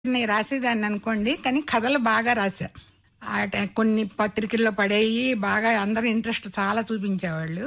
నేను రాసేదాన్ని అనుకోండి కానీ కథలు బాగా రాశా ఆ టై- కొన్ని పత్రికల్లో పడేవి బాగా అందరూ ఇంట్రెస్ట్ చాలా చూపించేవాళ్ళు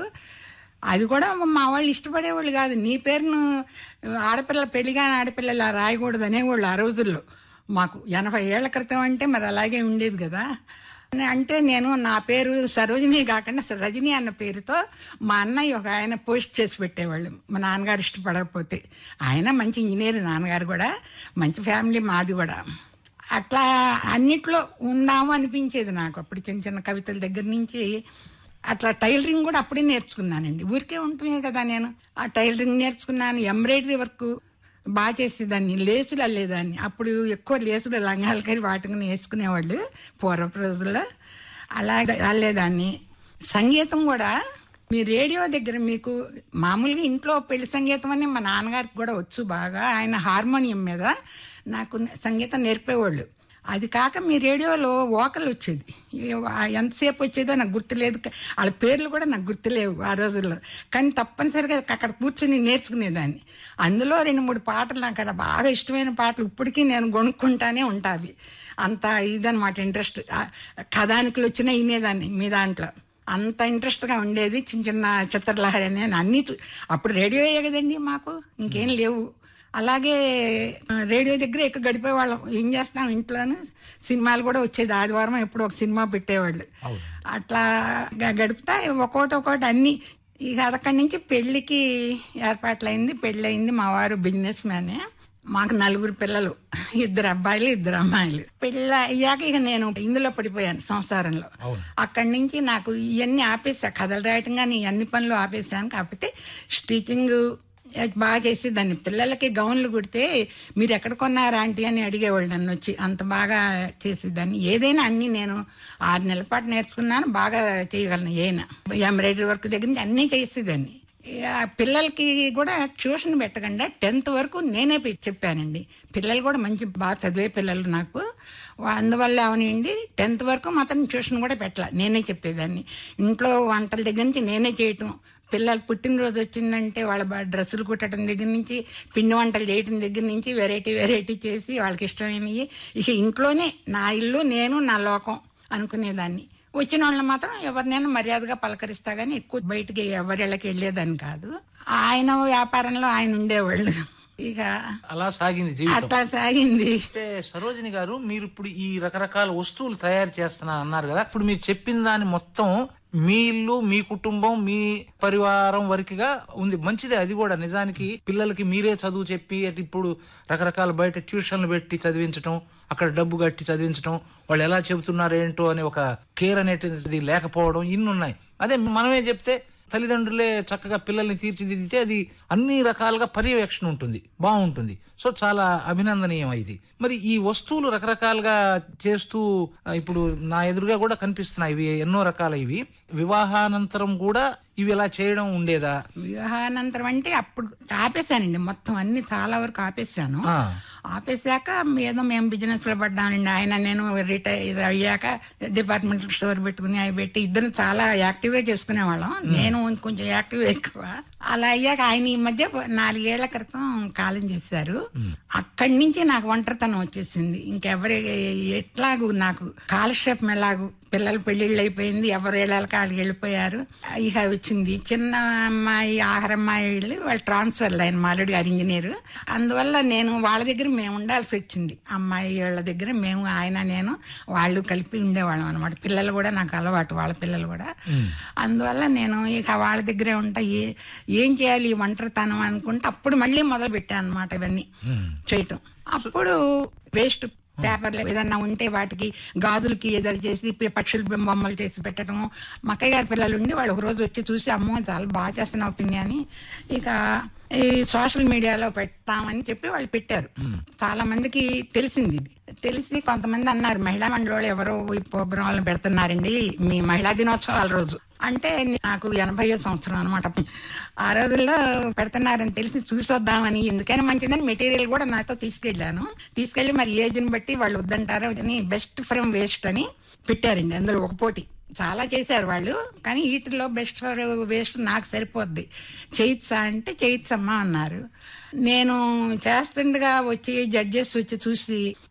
అది కూడా మా వాళ్ళు ఇష్టపడేవాళ్ళు కాదు నీ పేరును ఆడపిల్ల పెళ్లిగాని ఆడపిల్ల ఇలా రాయకూడదు అనేవాళ్ళు ఆ రోజుల్లో మాకు ఎనభై ఏళ్ల క్రితం అంటే మరి అలాగే ఉండేది కదా అంటే నేను నా పేరు సరోజిని కాకుండా రజని అన్న పేరుతో మా అన్నయ్య ఒక ఆయన పోస్ట్ చేసి పెట్టేవాళ్ళు మా నాన్నగారు ఇష్టపడకపోతే ఆయన మంచి ఇంజనీర్ నాన్నగారు కూడా మంచి ఫ్యామిలీ మాది కూడా అట్లా అన్నిట్లో ఉందాము అనిపించేది నాకు అప్పుడు చిన్న చిన్న కవితల దగ్గర నుంచి అట్లా టైలరింగ్ కూడా అప్పుడే నేర్చుకున్నానండి ఊరికే ఉంటుమే కదా నేను ఆ టైలరింగ్ నేర్చుకున్నాను ఎంబ్రాయిడరీ వర్క్ బాగా చేసేదాన్ని లేసులు అల్లేదాన్ని అప్పుడు ఎక్కువ లేసులు లంగాలకరి వాటిని వేసుకునేవాళ్ళు పూర్వపు రోజుల్లో అలా అల్లేదాన్ని సంగీతం కూడా మీ రేడియో దగ్గర మీకు మామూలుగా ఇంట్లో పెళ్లి సంగీతం అని మా నాన్నగారికి కూడా వచ్చు బాగా ఆయన హార్మోనియం మీద నాకు సంగీతం నేర్పేవాళ్ళు అది కాక మీ రేడియోలో వోకల్ వచ్చేది ఏ- ఆ ఎంతసేపు వచ్చేదో నాకు గుర్తులేదు వాళ్ళ పేర్లు కూడా నాకు గుర్తులేవు ఆ రోజుల్లో కానీ తప్పనిసరిగా అక్కడ కూర్చొని నేర్చుకునేదాన్ని అందులో రెండు మూడు పాటలు నాకు అలా బాగా ఇష్టమైన పాటలు ఇప్పటికీ నేను కొనుక్కుంటానే ఉంటావి అంత ఇదనమాట ఇంట్రెస్ట్ కథానికలు వచ్చినా వినేదాన్ని మీ దాంట్లో అంత ఇంట్రెస్ట్గా ఉండేది చిన్న చిన్న చిత్రలహరి అని నేను అన్నీ చూ- అప్పుడు రేడియోయే కదండి మాకు ఇంకేం లేవు అలాగే ఆ, రేడియో దగ్గర ఎక్కువ గడిపేవాళ్ళం ఏం చేస్తాం ఇంట్లోనే సినిమాలు కూడా వచ్చేది ఆదివారం ఎప్పుడు ఒక సినిమా పెట్టేవాళ్ళు అట్లా గ- గడుపుతా ఒక్కోటి ఒక్కోటి అన్ని ఇక అక్కడి నుంచి పెళ్లికి ఏర్పాట్లయింది పెళ్ళి అయింది మా వారు బిజినెస్ మ్యానే మాకు నలుగురు పిల్లలు ఇద్దరు అబ్బాయిలు ఇద్దరు అమ్మాయిలు పెళ్ళ అయ్యాక ఇక నేను ఇందులో పడిపోయాను సంసారంలో అక్కడి నుంచి నాకు ఇవన్నీ ఆపేసా కథలు రాయటం కానీ అన్ని పనులు ఆపేసాను కాకపోతే స్టిచింగ్ బాగా చేసేదాన్ని పిల్లలకి గౌన్లు కుడితే మీరు ఎక్కడ కొన్నారా ఆంటీ అని అడిగేవాళ్ళు నన్ను వచ్చి అంత బాగా చేసేదాన్ని ఏదైనా అన్ని నేను ఆరు నెలల పాటు నేర్చుకున్నాను బాగా చేయగలను ఏనా ఎంబ్రాయిడరీ వర్క్ దగ్గర నుంచి అన్నీ చేసేదాన్ని ఇక పిల్లలకి కూడా ట్యూషన్ పెట్టకుండా టెన్త్ వరకు నేనే పె- చెప్పానండి పిల్లలు కూడా మంచి బాగా చదివే పిల్లలు నాకు వా- అందువల్ల అవనండి టెన్త్ వరకు మాత్రం ట్యూషన్ కూడా పెట్టాల నేనే చెప్పేదాన్ని ఇంట్లో వంటల దగ్గర నుంచి నేనే చేయటం పిల్లలు పుట్టినరోజు వచ్చిందంటే వాళ్ళ బా- డ్రెస్సులు కుట్టడం దగ్గర నుంచి పిండి వంటలు చేయటం దగ్గర నుంచి వెరైటీ వెరైటీ చేసి వాళ్ళకి ఇష్టమైనవి ఇక ఇంట్లోనే నా ఇల్లు నేను నా లోకం అనుకునేదాన్ని వచ్చిన వాళ్ళని మాత్రం ఎవరినైనా మర్యాదగా పలకరిస్తా గానీ ఎక్కువ బయటికి ఎవరిళ్ళకి వెళ్ళేదాన్ని కాదు ఆయన వ్యాపారంలో ఆయన ఉండేవాళ్ళు ఇక అలా సాగింది జీవితం అట్లా సాగింది అయితే సరోజిని గారు మీరు ఇప్పుడు ఈ రకరకాల వస్తువులు తయారు చేస్తున్నా అన్నారు కదా ఇప్పుడు మీరు చెప్పిన దాని మొత్తం మీ ఇల్లు మీ కుటుంబం మీ పరివారం వరకుగా ఉంది మంచిదే అది కూడా నిజానికి పిల్లలకి మీరే చదువు చెప్పి అటు ఇప్పుడు రకరకాల బయట ట్యూషన్లు పెట్టి చదివించటం అక్కడ డబ్బు కట్టి చదివించటం వాళ్ళు ఎలా చెబుతున్నారు ఏంటో అనే ఒక కేర్ అనేటిది లేకపోవడం ఇన్ని ఉన్నాయి అదే మనమే చెప్తే తల్లిదండ్రులే చక్కగా పిల్లల్ని తీర్చిదిద్దితే అది అన్ని రకాలుగా పర్యవేక్షణ ఉంటుంది బాగుంటుంది సో చాలా అభినందనీయం ఇది మరి ఈ వస్తువులు రకరకాలుగా చేస్తూ ఆ, ఇప్పుడు నా ఎదురుగా కూడా కనిపిస్తున్నాయి ఇవి ఎన్నో రకాల ఇవి వివాహానంతరం కూడా ఇవి ఇలా చేయడం ఉండేదా వివాహానంతరం అంటే అప్పుడు ఆపేశానండి మొత్తం అన్ని చాలా వరకు ఆపేశాను ఆ. ఆపేశాక ఏదో మేము బిజినెస్ లో పడ్డామండి ఆయన నేను రిటైర్ అయ్యాక డిపార్ట్మెంటల్ స్టోర్ పెట్టుకుని అవి పెట్టి ఇద్దరు చాలా యాక్టివ్ గా చేసుకునేవాళ్ళం నేను కొంచెం యాక్టివ్ ఎక్కువ అలా అయ్యాక ఆయన ఈ మధ్య నాలుగేళ్ల క్రితం కాలం చేశారు అక్కడి నుంచి నాకు ఒంటరితనం వచ్చేసింది ఇంకెవరి ఎట్లాగూ నాకు కాలక్షేపం ఎలాగూ పిల్లలు పెళ్లిళ్ళు అయిపోయింది ఎవరు వెళ్ళాలి వాళ్ళు వెళ్ళిపోయారు ఇక వచ్చింది చిన్న అమ్మాయి ఆహారమ్మాయి వెళ్ళి వాళ్ళు ట్రాన్స్ఫర్ లైన్ మాలుడి గారు ఇంజనీర్ అందువల్ల నేను వాళ్ళ దగ్గర మేము ఉండాల్సి వచ్చింది అమ్మాయి వాళ్ళ దగ్గర మేము ఆయన నేను వాళ్ళు కలిపి ఉండేవాళ్ళం అనమాట పిల్లలు కూడా నాకు అలవాటు వాళ్ళ పిల్లలు కూడా అందువల్ల నేను ఇక వాళ్ళ దగ్గరే ఉంటా ఏ- ఏం చేయాలి ఈ ఒంటరితనం అనుకుంటే అప్పుడు మళ్ళీ మొదలు పెట్టాను అనమాట ఇవన్నీ చేయటం అప్పుడు వేస్ట్ పేపర్లు ఏదన్నా ఉంటే వాటికి గాజులకి ఏదైనా చేసి పి- పక్షుల బొమ్మలు చేసి పెట్టడం మా అక్కయ్య గారి పిల్లలు ఉండి వాళ్ళు ఒక రోజు వచ్చి చూసి అమ్మో చాలా బాగా చేస్తున్నావు పిన్ని అని ఇక ఈ సోషల్ మీడియాలో పెడతామని చెప్పి వాళ్ళు పెట్టారు చాలా మందికి తెలిసింది ఇది తెలిసి కొంతమంది అన్నారు మహిళా మండలి ఎవరో ఈ ప్రోగ్రాంలు పెడుతున్నారండి మీ మహిళా దినోత్సవాల రోజు అంటే నాకు ఎనభై సంవత్సరం అనమాట ఆ రోజుల్లో పెడుతున్నారని తెలిసి చూసొద్దామని ఎందుకైనా మంచిదని మెటీరియల్ కూడా నాతో తీసుకెళ్ళాను తీసుకెళ్లి మరి ఏజ్ని బట్టి వాళ్ళు వద్దంటారు అని బెస్ట్ ఫ్రమ్ వేస్ట్ అని పెట్టారండి అందులో ఒక పోటీ చాలా చేశారు వాళ్ళు కానీ వీటిలో బెస్ట్ ఫర్ వేస్ట్ నాకు సరిపోద్ది చేయొచ్చా అంటే చేయొచ్చమ్మా అన్నారు నేను చేస్తుండగా వచ్చి జడ్జెస్ వచ్చి చూసి